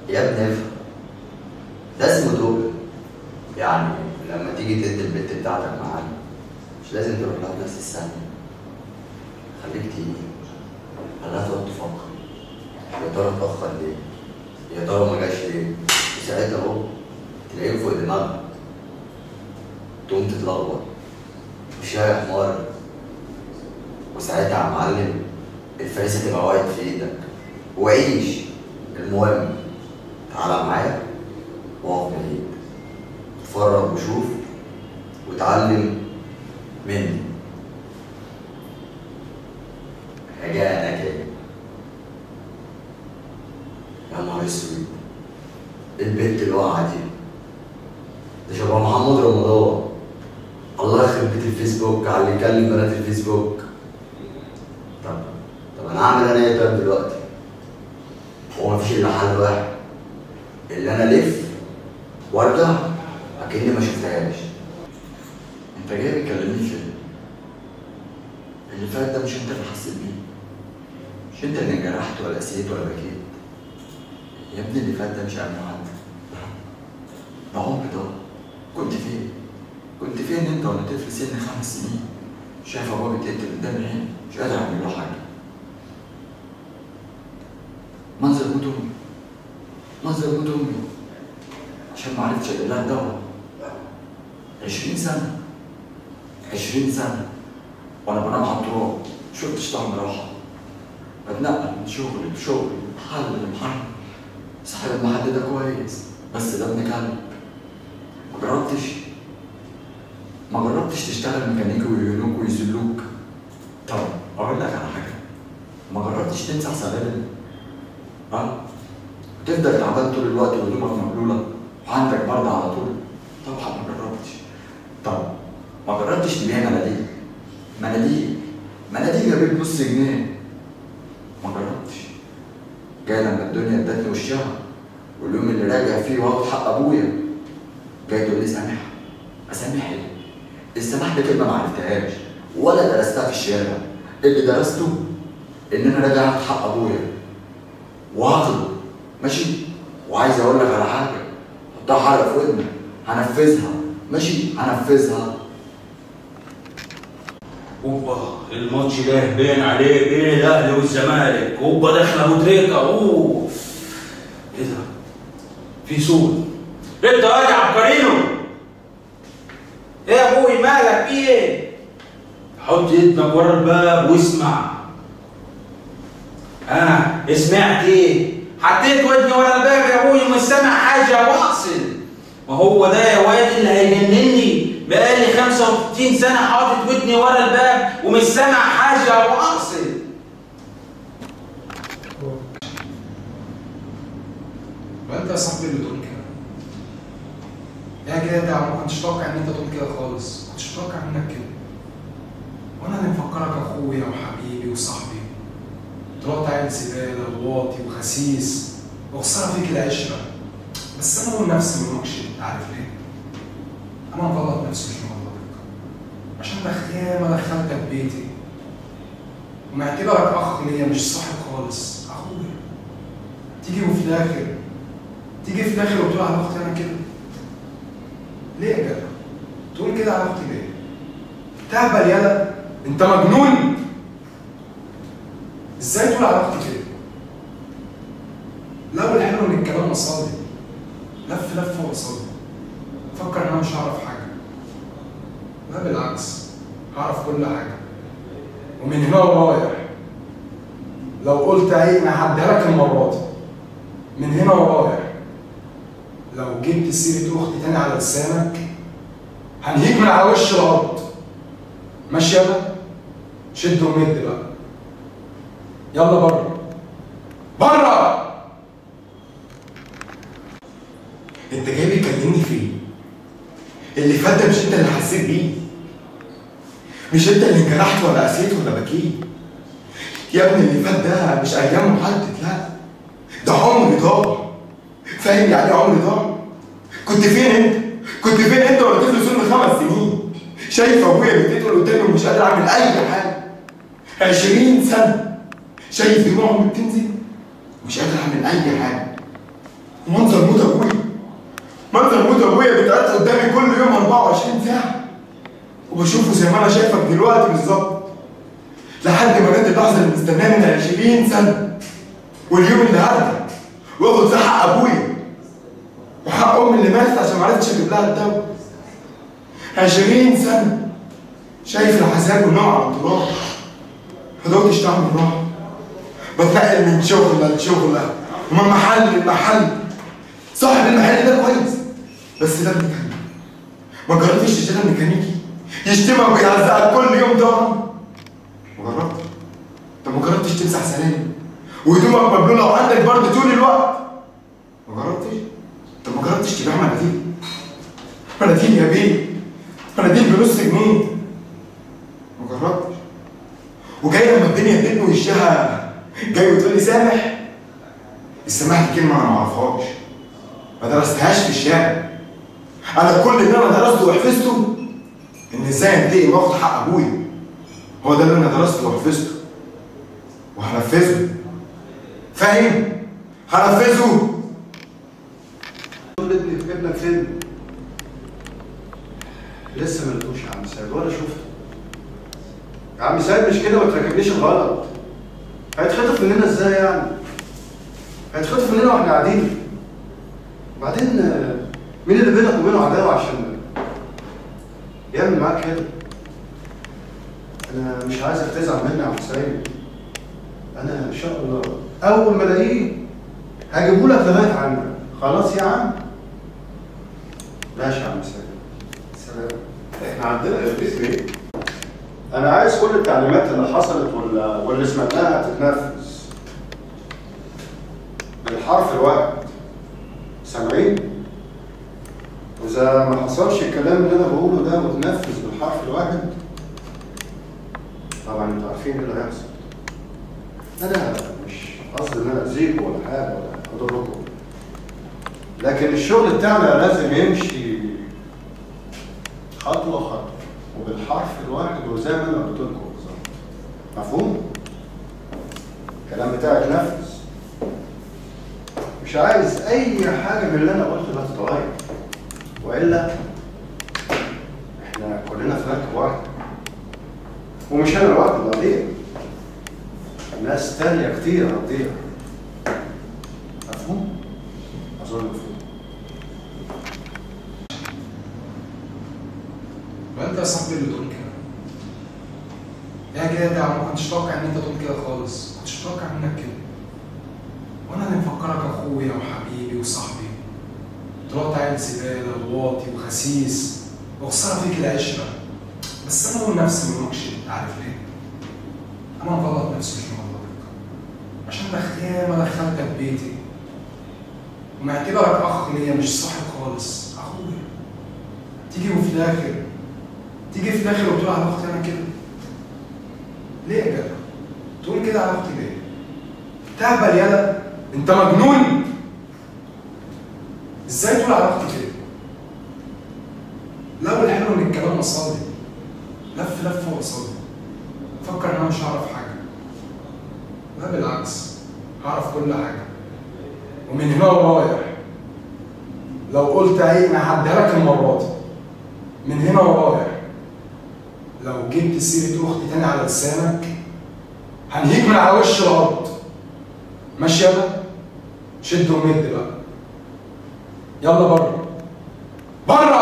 يا ابني افهم ده اسمه دوبل يعني لما تيجي تدي البت بتاعتك معانا مش لازم تروح لها في نفس الثانية خليك تيجي خليها تقعد تفكر يا ترى اتأخر ليه؟ يا ترى ما جاش ليه؟ وساعتها اهو تلاقيه فوق دماغك تقوم تتلخبط مش يا حمار وساعتها يا معلم الفايز هتبقى واقف في ايدك وعيش المهم تعالى معايا واقف بعيد اتفرج وشوف واتعلم مني حاجة كده يا نهار اسود البنت اللي واقعة دي ده شبه محمد رمضان الله يخرب بيت الفيسبوك على اللي يكلم بنات الفيسبوك طب طب انا هعمل انا ايه طيب دلوقتي؟ هو مفيش الا حل واحد اللي انا الف وارجع اكني ما شفتهاش انت جاي بتكلمني في إيه؟ اللي فات ده مش انت اللي حسيت بيه مش انت اللي انجرحت ولا قسيت ولا بكيت يا ابني اللي فات ده مش اهم حد ده عمر ده كنت فين؟ كنت فين انت وانا طفل سن خمس سنين شايف ابويا بيتقتل قدام عيني مش قادر اعمل له حاجه منظر موت امي منظر موت امي عشان ما عرفتش اجيب لها الدواء 20 سنه 20 سنه وانا بنام على التراب شفتش طعم راحه بتنقل من شغل لشغل محل لمحل صاحب المحل ده كويس بس ده ابن كلب ما جربتش ما جربتش تشتغل ميكانيكي ويهنوك ويذلوك طب اقول لك على حاجه ما جربتش تمسح سلالم ها تفضل تعبان طول الوقت وهدومك مبلوله وعندك برد على طول طبعا ما جربتش طب ما جربتش تبيع مناديل مناديل مناديل جابت نص جنيه ما جربتش جاي لما الدنيا ادتني وشها واليوم اللي راجع فيه واخد حق ابويا جاي تقول لي سامح اسامح ايه؟ السماح دي كلمه ما عرفتهاش ولا درستها في الشارع اللي درسته ان انا راجع اخد حق ابويا وهاخده ماشي وعايز اقول لك على حاجه حطها حلقه في ودنك هنفذها ماشي هنفذها هوبا الماتش ده باين عليه بين الاهلي والزمالك هوبا داخل ابو تريكه اوه ايه ده؟ في صوت انت يا عبقرينو ايه يا ابوي مالك في ايه؟ حط ايدك ورا الباب واسمع انا سمعت ايه؟ حطيت ودني ورا الباب يا ابوي ومش سامع حاجه واصل ما هو ده يا واد اللي هيجنني بقالي 65 سنه حاطط ودني ورا الباب ومش سامع حاجه واصل وانت يا صاحبي اللي تقول كده يا كده انت ما كنتش متوقع ان انت تقول كده خالص ما كنتش متوقع منك كده وانا اللي مفكرك اخويا وحبيبي وصاحبي طلعت عيل زباله وواطي وخسيس وخساره فيك العشره بس انا بقول نفسي ما بقولكش انت عارف ليه؟ انا مغلط نفسي مش مغلطك عشان دخيانه دخلتك بيتي ومعتبرك اخ ليا مش صاحب خالص اخويا تيجي وفي الاخر تيجي في الاخر وتقول على اختي انا كده ليه يا جدع؟ تقول كده على اختي ليه؟ تهبل يالا انت مجنون ازاي تقول على اختي كده؟ لا الحلو ان الكلام مصادي لف لف وقصادي فكر ان انا مش هعرف حاجه لا بالعكس هعرف كل حاجه ومن هنا ورايح لو قلت عيب انا هعديها لك المره دي من هنا ورايح لو جبت سيرة أختي تاني على لسانك هنهيك من على وش الأرض ماشي يلا شد ومد بقى يلا بره بره انت جاي بتكلمني في ايه؟ اللي فات ده مش انت اللي حسيت بيه مش انت اللي انجرحت ولا قسيت ولا بكيت يا ابني اللي فات ده مش ايام محدد لا ده عمر ضاع فاهم يعني ايه عمر ضاع؟ كنت فين انت؟ كنت فين انت وانا طفل سن خمس سنين؟ شايف ابويا بيتقتل قدامي ومش قادر اعمل اي حاجه 20 سنه شايف دموعهم بتنزل مش قادر اعمل اي حاجه ومنظر موت ابويا منظر موت ابويا بيتقال قدامي كل يوم 24 ساعه وبشوفه زي ما انا شايفك دلوقتي بالظبط لحد ما جت اللحظه اللي مستناها من 20 سنه واليوم اللي عدى واخد في حق ابويا وحق امي اللي ماتت عشان ما عرفتش اجيب لها الدواء 20 سنه شايف العذاب والنوع على التراب ما دقتش طعم الراحه بتنقل من شغله لشغله ومن محل لمحل صاحب المحل ده كويس بس ده ميكانيكي ما جربتش تشتغل ميكانيكي يشتمك ويهزقك كل يوم طبعا ما جربتش طب ما جربتش تمسح سنانك وهدومك مبلوله وعندك برد طول الوقت ما جربتش طب ما جربتش تبيع مناديل مناديل يا بيه مناديل بنص جنيه ما جربتش وجاي لما الدنيا تدن وشها جاي وتقول لي سامح السماح دي كلمه انا ما اعرفهاش ما درستهاش في الشارع انا كل اللي انا درسته وحفظته ان ازاي انتقم واخد حق ابويا هو ده اللي انا درسته وحفظته وهنفذه فاهم هنفذه تقول ابني ابنك فين؟ لسه ما لقيتوش يا عم سيد ولا شفته. يا عم سيد مش كده ما تركبنيش الغلط. هيتخطف مننا ازاي يعني؟ هيتخطف مننا واحنا قاعدين. وبعدين آه، مين اللي بينك وبينه عداوه عشان يعمل معاك كده؟ انا مش عايزك تزعل مني يا عم سيد. انا ان شاء الله اول ما الاقيه هجيبه لك لغايه عندك خلاص يا عم ماشي يا عم سلام سلام احنا عندنا اربيس بيه انا عايز كل التعليمات اللي حصلت ولا واللي سمعناها تتنفذ بالحرف الواحد سامعين واذا ما حصلش الكلام اللي انا بقوله ده وتنفذ بالحرف الواحد طبعا انتوا عارفين ايه اللي هيحصل انا مش قصدي ان انا اذيكم ولا حاجه ولا اضركم لكن الشغل بتاعنا لازم يمشي خطوه خطوه وبالحرف الواحد وزي ما انا قلت لكم بالظبط مفهوم؟ الكلام بتاعي اتنفذ مش عايز اي حاجه من اللي انا قلته ده تتغير والا احنا كلنا في مركب واحده ومش انا لوحدي اللي هضيع ناس تانية كتير هتضيع مفهوم؟ اظن مفهوم وانت يا صاحبي اللي تقول كده يا جدع ما كنتش اتوقع ان انت تقول كده خالص ما كنتش اتوقع منك كده وانا اللي مفكرك اخويا وحبيبي وصاحبي طلعت عيل زباله وواطي وخسيس وخساره فيك العشره بس انا اقول نفسي ما ماكش عارف ليه انا مغلط نفسي مش مغلطك عشان دخلت ما دخلتك بيتي ومعتبرك اخ ليا مش صاحب خالص اخويا تيجي وفي الاخر تيجي في الاخر وتقول على اختي انا كده ليه يا جدع؟ تقول كده على اختي ليه؟ تهبل يالا انت مجنون ازاي تقول على اختي كده؟ لو الحلو ان الكلام مصادي لف لف وقصادي فكر ان انا مش هعرف حاجه لا بالعكس هعرف كل حاجه ومن هنا ورايح لو قلت ايه انا هعديها لك المره دي من هنا ورايح لو جبت سيرة أختي تاني على لسانك هنهيك من على وش الأرض ماشي يلا شد ومد بقى يلا بره بره